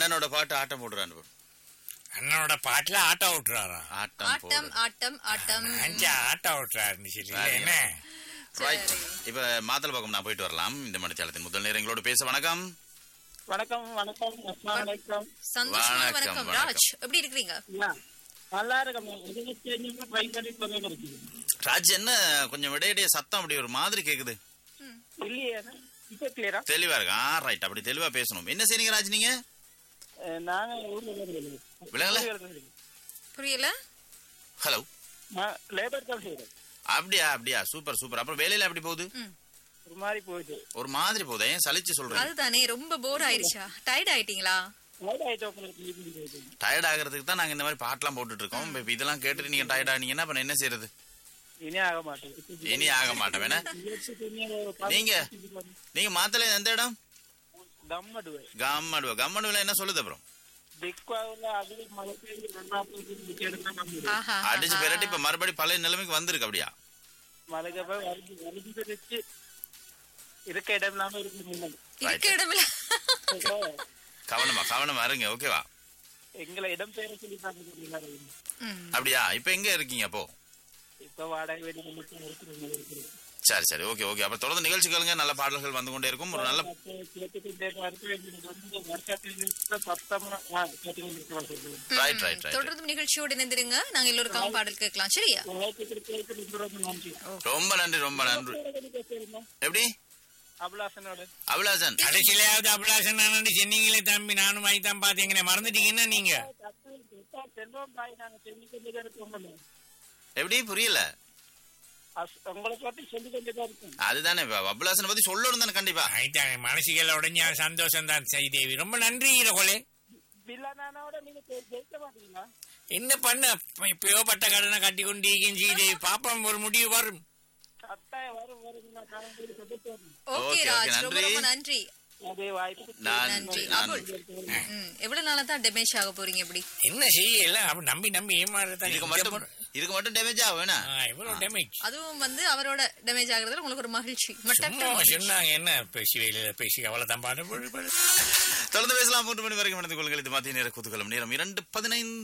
அண்ணனோட பாட்டு ஆட்டம் போடுறான்னு போடு. அண்ணனோட பாட்டுல ஆட்டோ விட்டுறாரா ஆட்டம் ஆட்டம் போடு ஆட்டம் ஆட்டம் அஞ்சா ஆட்டோ விட்டுறாருன்னு சொல்லி சரி. என்ன ரைட் இப்ப மாத்தல பக்கம் நான் போயிட்டு வரலாம் இந்த மணிச்சாலத்தின் முதல் நேரம் எங்களோட பேச வணக்கம் வணக்கம் வணக்கம் அஸ்ஸலாமு அலைக்கும் சந்தோஷமா வணக்கம், வணக்கம் வணக்கம். ராஜ் எப்படி இருக்கிறீங்க ஐயா, நல்லா இருக்கேன் இருபத்தி அஞ்சு ட்ரை பண்ணி கொண்டு இருக்குது ராஜ் என்ன கொஞ்சம் விடையடைய சத்தம் அப்படி ஒரு மாதிரி கேக்குது இல்லையே இப்ப கிளியரா தெளிவா இருக்கு ஆ ரைட் அப்படி தெளிவா பேசணும் என்ன செய்றீங்க ராஜ் நீங்க நாங்க ஊர்ல இருந்து விலங்கல புரியல ஹலோ லேபர் தான் செய்யறோம் அப்படியா அப்படியா சூப்பர் சூப்பர் அப்புறம் வேலையில எப்படி போகுது ம். ஒரு மாதிரி போயிட்டு ஒரு மாதிரி போகுது ஏன் சலிச்சு சொல்றேன் அதுதானே ரொம்ப போர் ஆயிடுச்சா டயர்ட் ஆயிட்டீங்களா லேட் ஆயிட்டு உங்களுக்கு leave போயிட்டு. டயர்ட் ஆகிறதுக்கு தான் நாங்க இந்த மாதிரி பாட்டுலாம் போட்டுட்டு இருக்கோம் இப்ப இதெல்லாம் கேட்டுட்டு நீங்க டயர்ட் ஆனீங்கன்னா அப்ப என்ன செய்யறது இனி ஆக மாட்டேன் இனி ஆக மாட்டோம் வேணா நீங்க நீங்க மாத்தல எந்த இடம் தம்மடுவே கம்மடுவா கம்மடுவில என்ன சொல்லுது அப்புறம் திக்வாவில் அதிக மழை பெய்து ரெண்டாவது எடுத்தா நம்ம ஆஹா அடிச்சு பெரட்டி இப்ப மறுபடி பழைய நிலைமைக்கு வந்திருக்கு அப்படியா மழைக்கு போய் வலிஞ்சு வலிஞ்சு வச்சு இருக்க இடம் இல்லாம இருக்கு முன்னாடி. இருக்க இடமில்ல கவனமா கவனமா இருங்க ஓகேவா எங்களை இடம் பெயர சொல்லி தாங்க ம். அப்படியா இப்ப எங்க இருக்கீங்க அப்போ இப்ப வாடகை வீடு மட்டும் இருக்கிறவங்க இருக்கிறது சரி சரி ஓகே ஓகே அப்ப தொடர்ந்து நிகழ்ச்சிகளுங்க நல்ல பாடல்கள் வந்து கொண்டே இருக்கும் ஒரு நல்ல கேட்டுக்கிட்டே இருக்கு எங்களுக்கு வந்து வருஷத்துல சத்தமா ஆ, கேட்டுக்கிட்டு இருக்கிறோம் சொல்லுங்க. ரைட் ரைட் ரைட் தொடர்ந்து நிகழ்ச்சியோடு இணைந்திருங்க நாங்க எல்லோருக்காகவும் பாடல் கேட்கலாம் சரியா கேட்டுக்கிட்டு கேட்டுக்கிட்டு இருக்கிறது நன்றி ரொம்ப நன்றி ரொம்ப நன்றி எப்படி அபிலாசனோட அபிலாசன் கடைசியிலாவது அபிலாஷன் நான் சொன்னீங்களே தம்பி நானும் வாங்கி தான் பாத்தீங்க மறந்துட்டீங்கன்னா நீங்க செல்வம் பாய் நாங்க சொல்லி கொண்டுதான் இருக்கோம் எப்படி புரியல உங்களை பத்தி சொல்லி கொண்டுதான் இருக்கோம் அதுதானே இப்ப அபிலாசனை பத்தி சொல்லணும் தானே கண்டிப்பா ஆயிட்டாங்க மனசுகள் உடஞ்ச சந்தோஷம் தான் சைதேவி ரொம்ப நன்றி கொலை பில்லானானோட நீங்க ஜெ- ஜெயிக்க மாட்டீங்களா என்ன பண்ண இப்பயோ பட்ட கடனை கட்டி கொண்டு சீதேவி பாப்பம் ஒரு முடிவு வரும் கட்டாயம் வரும் வரும் நான் காலம்பேரி சொல்லிட்டு வரேன். ஓகே Okay, okay, ராஜ் ரொம்ப நன்றி. ரொம்ப நன்றி அதே வாய்ப்பு நான் நன்றி நான் அபுல் ம், எவ்வளவு நாளா தான் டெமேஜ் ஆக போறீங்க இப்படி என்ன செய்யல அப்ப நம்பி நம்பி ஏமாறதான் இதுக்கு மட்டும் இதுக்கு மட்டும் டேமேஜ் ஆகும் வேணா இவ்வளவு டேமேஜ் அதுவும் வந்து அவரோட டேமேஜ் ஆகுறதுல உங்களுக்கு ஒரு மகிழ்ச்சி மட்டற்ற சும்மா மகிழ்ச்சி. சொன்னாங்க என்ன பேசி வேலையில பேசி அவ்வளவுதான் பாட்டு போடு, போடு. தொடர்ந்து பேசலாம் மூன்று மணி வரைக்கும் நடந்து கொள்ளுங்கள் இது மத்திய நேர குத்துக்களும் நேரம் இரண்டு பதினைந்து